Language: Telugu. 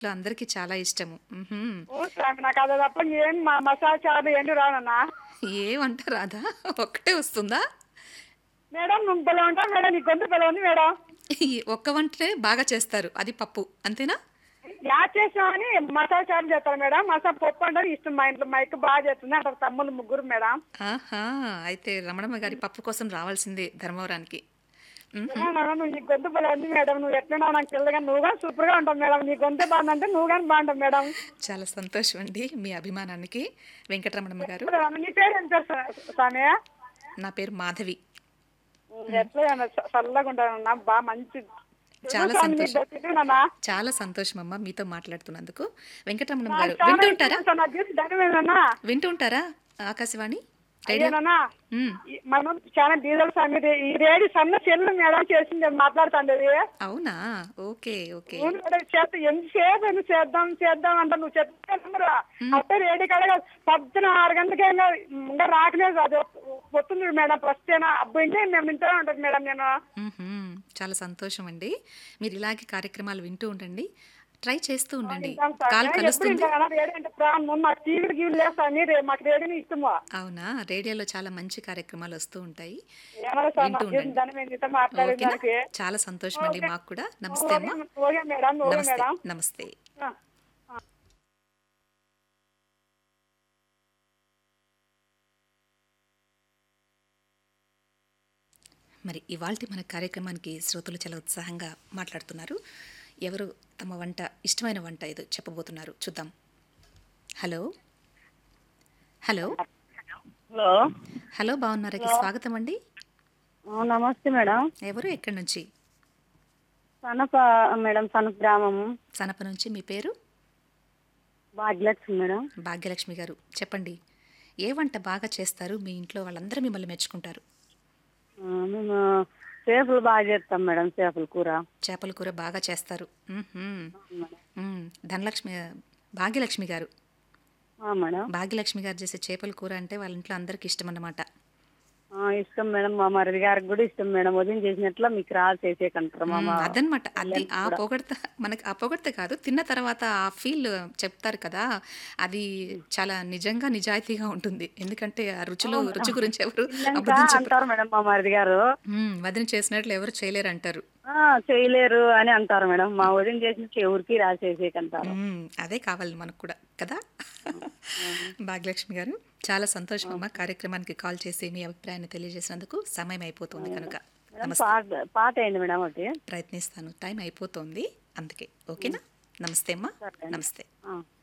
లో అందరికీ చాలా ఇష్టము మ్మ్హ్మ్. ఓ స్వామి నాకు అది తప్ప ఏం మా మసాలా చారు ఏంటి రానన్నా ఏ వంట రాదా ఒక్కటే వస్తుందా మేడం నువ్వు పిల్ల ఉంటావు మేడం నీ గొంతు పిల్ల ఉంది మేడం ఈ ఒక్క వంటనే బాగా చేస్తారు అది పప్పు అంతేనా యాడ్ చేసామని మసాలా చారు చేస్తారు మేడం మసాలా పప్పు అంటే ఇష్టం మా ఇంట్లో మా ఇక్క బాగా చేస్తుంది అంటారు తమ్ముళ్ళు ముగ్గురు మేడం ఆహా అయితే రమణమ్మ గారి పప్పు కోసం రావాల్సిందే ధర్మవరానికి మ్మ్. మేడం నువ్వు నీ గొంతు పిల్ల ఉంది మేడం నువ్వు ఎట్లా నాకు తెలియదు కానీ నువ్వు కానీ సూపర్ గా ఉంటావు మేడం నీ గొంతు బాగుందంటే నువ్వు కానీ బాగుంటావు మేడం చాలా సంతోషం అండి మీ అభిమానానికి వెంకటరమణమ్మ గారు నీ పేరు ఏం పేరు స్వా- స్వామి నా పేరు మాధవి ఎట్లా ఏమన్నా చ- చల్లగా ఉంటానన్నా బాగా మంచి చాలా స్వామి, నీ సంతోషం. బతికినానా? చాలా సంతోషం అమ్మ మీతో మాట్లాడుతున్నందుకు వెంకటరమణమ్మ నా గారు చాలా వింటూ ఉంటారా ఇష్టం నాకు చేసి ధన్యమేనన్నా వింటూ ఉంటారా ఆకాశవాణి రేడియో అయ్యేనన్నా మ్మ్. ఈ- మనం చాలా డీజల్ స్వామి ఇది- ఈ రేడి సన్న చెల్లు మేడం చేసింది మాట్లాడుతుంది అవునా ఓకే ఓకే నువ్వు మేడం చేస్తా ఎంతసేపు ఎందుకు చేద్దాం చేద్దాం అంట నువ్వు చెప్తాను అప్పుడే రేడి కడగా పొద్దున ఆరు గంటలకి ఇంకా ఇంకా రాకలేదు అది వస్తుంది మేడం ఫస్ట్ అబ్బాయి ఇంటే మేము ఇంట్లో ఉంటుంది మేడం నేను మ్మ్హ్మ్. చాలా సంతోషం అండి మీరు ఇలాగే కార్యక్రమాలు వింటూ ఉండండి ట్రై చేస్తూ ఉండండి వింటాం సార్. కాల్ ఎప్పుడు కలుస్తుంది వింటాను రేడి అంటే ప్రాణం ముందు మాకు టీవీలు గీవీలు లేస్తాను రే మాకు రేడిని ఇష్టమా అవునా రేడియోలో చాలా మంచి కార్యక్రమాలు వస్తూ ఉంటాయి ఏమన్నా సార్ వింటూ నాకు చేసిన ఉండండి. దాని మీద నీతో మాట్లాడేది ఓకేనా దానికి చాలా సంతోషం అండి మాకు కూడా నమస్తే అమ్మా ఓకే మేడం ఓకే నమస్తే మేడం నమస్తే ఆ. మరి ఇవాల్టి మన కార్యక్రమానికి శ్రోతలు చాలా ఉత్సాహంగా మాట్లాడుతున్నారు ఎవరు తమ వంట ఇష్టమైన వంట ఏదో చెప్పబోతున్నారు చూద్దాం హలో హలో హలో హలో బాగున్నారా స్వాగతం అండి ఆ, నమస్తే మేడం ఎవరు ఎక్కడి నుంచి సనప మేడం సనప గ్రామం సనప నుంచి మీ పేరు భాగ్యలక్ష్మి మేడం భాగ్యలక్ష్మి గారు చెప్పండి ఏ వంట బాగా చేస్తారు మీ ఇంట్లో వాళ్ళందరూ మిమ్మల్ని మెచ్చుకుంటారు ఆ, మేము చేపలు బాగా చేస్తాం మేడం చేపల కూర చేపల కూర బాగా చేస్తారు మ్మ్హ్మ్. మ్మ్. ధనలక్ష్మి భాగ్యలక్ష్మి గారు ఆ, మేడం భాగ్యలక్ష్మి గారు చేసే చేపల కూర అంటే వాళ్ళ ఇంట్లో అందరికి ఇష్టం అన్నమాట ఆ, ఇష్టం మేడం మా మరిది గారికి కూడా ఇష్టం మేడం ఉదయం చేసినట్లు మీకు రా చేసేకంటారు మా మ్మ్. అదనమాట అది ఆ పొగడత మనకి ఆ పొగడత కాదు తిన్న తర్వాత ఆ ఫీల్ చెప్తారు కదా అది చాలా నిజంగా నిజాయితీగా ఉంటుంది ఎందుకంటే ఆ రుచిలో రుచి గురించి ఎవరు అబద్ధం చెప్పరు అంటారు మేడం మా మరిది గారు మ్మ్. వదిన చేసినట్లు ఎవరు చేయలేరు అంటారు ఆ, చేయలేరు అని అంటారు మేడం మా ఉదయం చేసిన ఎవరికి రా చేసేకంటారు మ్మ్. అదే కావాలి మనకు కూడా కదా భాగ్యలక్ష్మి గారు చాలా సంతోషం అమ్మ కార్యక్రమానికి కాల్ చేసి మీ అభిప్రాయాన్ని తెలియజేసినందుకు సమయం అయిపోతుంది కనుక మేడం పాట పాట అయింది మేడం ఒకటి ప్రయత్నిస్తాను టైం అయిపోతుంది అందుకే ఓకేనా నమస్తే అమ్మా నమస్తే ఆ.